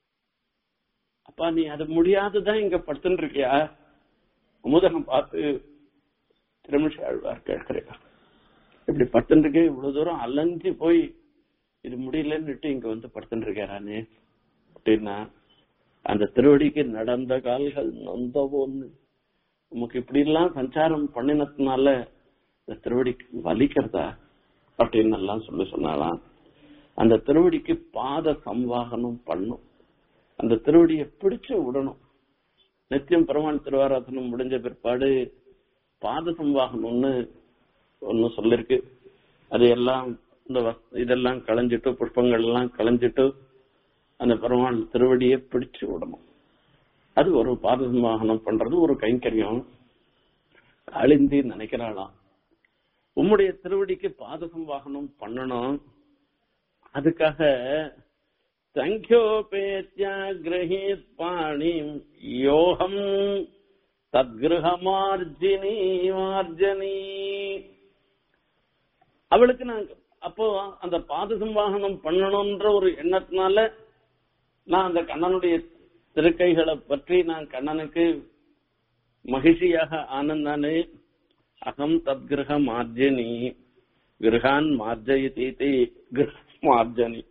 அப்பா நீ அது முடியாதுதான் இங்க படுத்துட்டு இருக்கியா அமுதனம் பார்த்து திருமிஷ ஆழ்வார் கேட்கிறேன் இப்படி படுத்துட்டு இருக்கே இவ்வளவு தூரம் அலைஞ்சு போய் இது முடியலன்னுட்டு இங்க வந்து படுத்துட்டு இருக்காரானே அப்படின்னா அந்த திருவடிக்கு நடந்த கால்கள் நொந்தவோன்னு உமக்கு இப்படி எல்லாம் சஞ்சாரம் பண்ணினதுனால இந்த திருவடிக்கு வலிக்கிறதா அப்படின்னு எல்லாம் சொல்லி சொன்னாலாம் அந்த திருவடிக்கு பாத சம்வாகனம் பண்ணும் அந்த திருவடியை பிடிச்சு விடணும் நித்தியம் பெருமாள் திருவாராதனம் முடிஞ்ச பிற்பாடு பாத சம்வாகனம்னு ஒன்னு சொல்லிருக்கு அது எல்லாம் இந்த இதெல்லாம் களைஞ்சிட்டு புஷ்பங்கள் எல்லாம் களைஞ்சிட்டு அந்த பெருமாள் திருவடியை பிடிச்சு விடணும் அது ஒரு பாத சம்வாகனம் பண்றது ஒரு கைங்கரியம் காளிந்தி நினைக்கிறாளாம் உம்முடைய திருவடிக்கு பாத சம்வாகனம் பண்ணணும் அதுக்காக சங்கியோபேத்யா கிரகீத் பாணி யோகம் தத்கிருஹமார்ஜினி மார்ஜனி அவளுக்கு நான் அப்போ அந்த பாத சம்வாகனம் பண்ணணும்ன்ற ஒரு எண்ணத்தினால நான் அந்த கண்ணனுடைய திருக்கைகளை பற்றி நான் கண்ணனுக்கு மகிழ்ச்சியாக ஆனந்தானே அகம் தத்கிரக மார்ஜனி கிரகான் மார்ஜயதி மார்ஜனி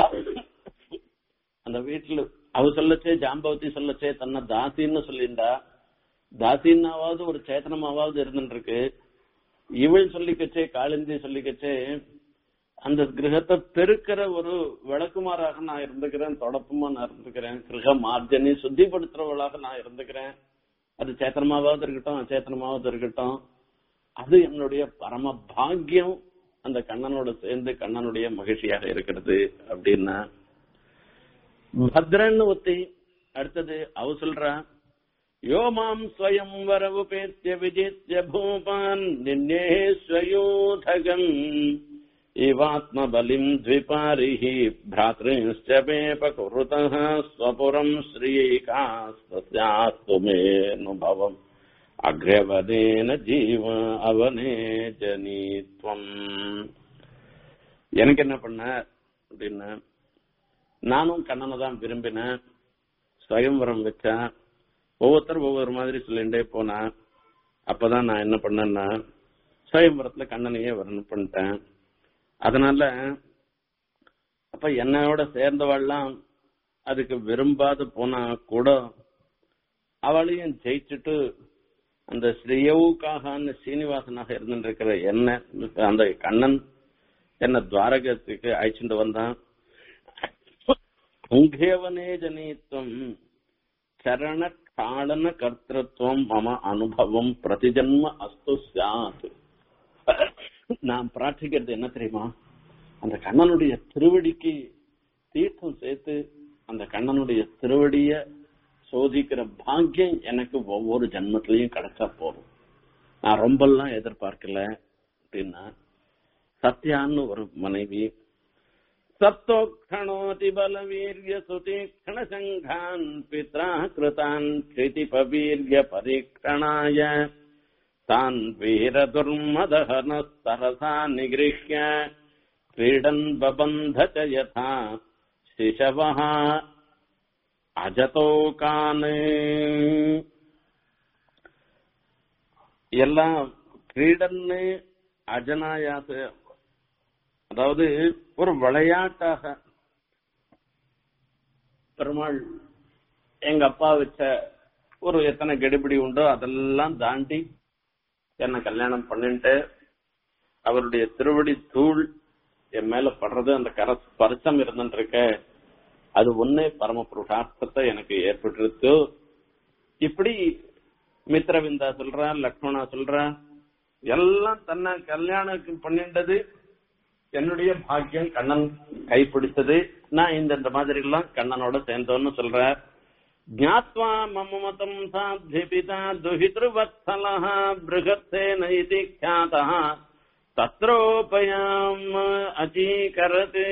அந்த வீட்டுல அவ சொல்லச்சே ஜாம்பவதி சொல்லச்சே தன்னை தாசின்னு சொல்லிண்டா தாசின்னாவது ஒரு சேத்தனமாவது இருந்துட்டு இருக்கு இவள் சொல்லிக்கச்சே காளிந்தி சொல்லிக்கச்சே அந்த கிரகத்தை பெருக்கிற ஒரு விளக்குமாறாக நான் இருந்துக்கிறேன் தொடப்பமா நான் இருந்துக்கிறேன் கிரக மார்ஜனி சுத்திப்படுத்துறவளாக நான் இருந்துக்கிறேன் அது சேத்தனமாவது இருக்கட்டும் அச்சேத்தனமாவது இருக்கட்டும் அது என்னுடைய பரம பாக்கியம் அந்த கண்ணனோட சேர்ந்து கண்ணனுடைய மகிழ்ச்சியாக இருக்கிறது அப்படின்னா பத்ரன்னு ஒத்தி அடுத்தது அவ சொல்றா யோ மாம் ஸ்வயம் வரவுபேத்திய விஜித்ய பூபான் நின்னே ஸ்வயூதகம் இவாத்மபலிம் द्विपारिः भ्रातृंश्च मेऽपकुरुतः स्वपुरम् श्रीकास्तस्यास्तु मेऽनुभवम् அக்ரவனேன ஜீவ அவனே ஜனீத்வம் எனக்கு என்ன பண்ண அப்படின்னா நானும் கண்ணனை தான் விரும்பினேன் ஸ்வயംவரம் வச்சேன் ஒவ்வொருத்தரும் ஒவ்வொரு மாதிரி சொல்லிண்டே போனா அப்பதான் நான் என்ன பண்ணேன்னா ஸ்வயംவரத்துல கண்ணனையே வர்ணம் பண்ணிட்டேன் அதனால அப்ப என்னோட சேர்ந்தவாள்லாம் அதுக்கு விரும்பாது போனா கூட அவளையும் ஜெயிச்சுட்டு அந்த ஸ்ரீயவுக்காக சீனிவாசனாக இருந்துருக்கிற என்ன அந்த கண்ணன் என்ன துவாரகத்துக்கு அழைச்சிட்டு வந்தான் உங்கேவனே ஜனீத்துவம் சரண காலன கர்த்தத்துவம் மம அனுபவம் பிரதிஜன்ம அஸ்து சாத் நான் பிரார்த்திக்கிறது என்ன தெரியுமா அந்த கண்ணனுடைய திருவடிக்கு தீர்த்தம் சேர்த்து அந்த கண்ணனுடைய திருவடிய சோதிக்கிற பாக்கியம் எனக்கு ஒவ்வொரு ஜன்மத்திலையும் கிடைச்சா போதும் நான் ரொம்பலாம் எதிர்பார்க்கல அப்படின்னா சத்யான்னு ஒரு மனைவி சப்தோக்ஷணோதி பலவீரிய சுதீக்ஷண சங்கான் பித்ரா கிருதான் கிருதிபவீரிய பரீக்ஷணாய தான் வீர துர்மதஹனஸ்தரசா நிகிருஹ்ய क्रीडन् बबन्ध च यथा शिशवः அஜதோகான் எல்லாம் கிரீடன்னு அஜனாயாச அதாவது ஒரு விளையாட்டாக பெருமாள் எங்க அப்பா வச்ச ஒரு எத்தனை கெடுபிடி உண்டோ அதெல்லாம் தாண்டி என்ன கல்யாணம் பண்ணிட்டு அவருடைய திருவடி தூள் என் மேல படுறது அந்த கர ஸ்பர்சம் இருந்துட்டு இருக்க அது ஒன்னே பரம புருஷார்த்தத்தை எனக்கு ஏற்பட்டிருக்கு இப்படி மித்ரவிந்தா சொல்றா லக்ஷ்மணா சொல்றா எல்லாம் தன்னை கல்யாணம் பண்ணிண்டது என்னுடைய பாக்கியம் கண்ணன் கைப்பிடிச்சது நான் இந்த இந்த மாதிரி எல்லாம் கண்ணனோட சேர்ந்தோன்னு சொல்ற ஜாத்வா மம மதம் சாத்தியபிதா துஹித்ருவத்சலா பிருகத்தேன இதி ख्यातः தத்ரோபயாம் அஜீகரதே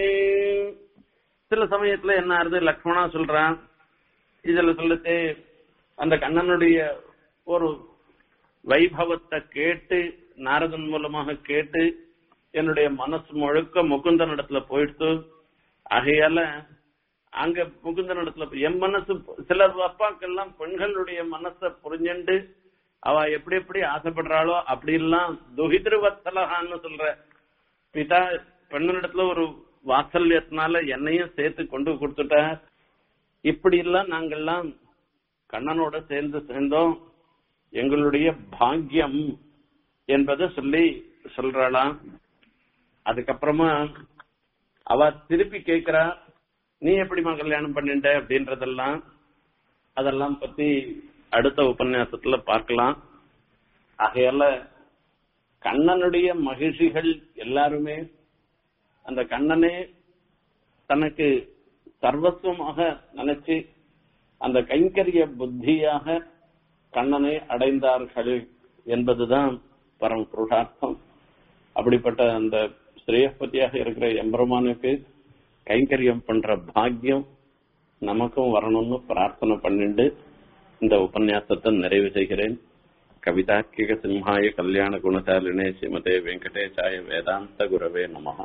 சில சமயத்துல என்ன ஆறுது லக்ஷ்மணா சொல்றான் இதுல சொல்லுது அந்த கண்ணனுடைய ஒரு வைபவத்தை கேட்டு நாரதன் மூலமாக கேட்டு என்னுடைய மனசு முழுக்க முகுந்தன் இடத்துல போயிடுத்து ஆகையால அங்க முகுந்தன் இடத்துல என் மனசு சில அப்பாக்கெல்லாம் பெண்களுடைய மனசை புரிஞ்சுண்டு அவ எப்படி எப்படி ஆசைப்படுறாளோ அப்படி எல்லாம் துகிதிருவத்சலகான்னு சொல்ற பிதா பெண்ணிடத்துல ஒரு வாத்சல்யத்தினால என்னையும் சேர்த்து கொண்டு கொடுத்துட்ட இப்படி எல்லாம் நாங்கெல்லாம் கண்ணனோட சேர்ந்து சேர்ந்தோம் எங்களுடைய பாக்கியம் என்பதை சொல்லி சொல்றாளாம் அதுக்கப்புறமா அவ திருப்பி கேக்குறா நீ எப்படிமா கல்யாணம் பண்ணிட்ட அப்படின்றதெல்லாம் அதெல்லாம் பத்தி அடுத்த உபன்யாசத்துல பார்க்கலாம் ஆகையால கண்ணனுடைய மகிழ்ச்சிகள் எல்லாருமே அந்த கண்ணனே தனக்கு சர்வஸ்வமாக நினைச்சு அந்த கைங்கரிய புத்தியாக கண்ணனை அடைந்தார்கள் என்பதுதான் பரம புருஷார்த்தம் அப்படிப்பட்ட அந்த ஸ்ரேயப்பதியாக இருக்கிற எம்பெருமானுக்கு கைங்கரியம் பண்ற பாக்கியம் நமக்கும் வரணும்னு பிரார்த்தனை பண்ணிட்டு இந்த உபன்யாசத்தை நிறைவு செய்கிறேன் கவிதாக்கிக சிம்ஹாய கல்யாண குணசாலினே ஸ்ரீமதே வெங்கடேசாய வேதாந்த குரவே நமஹ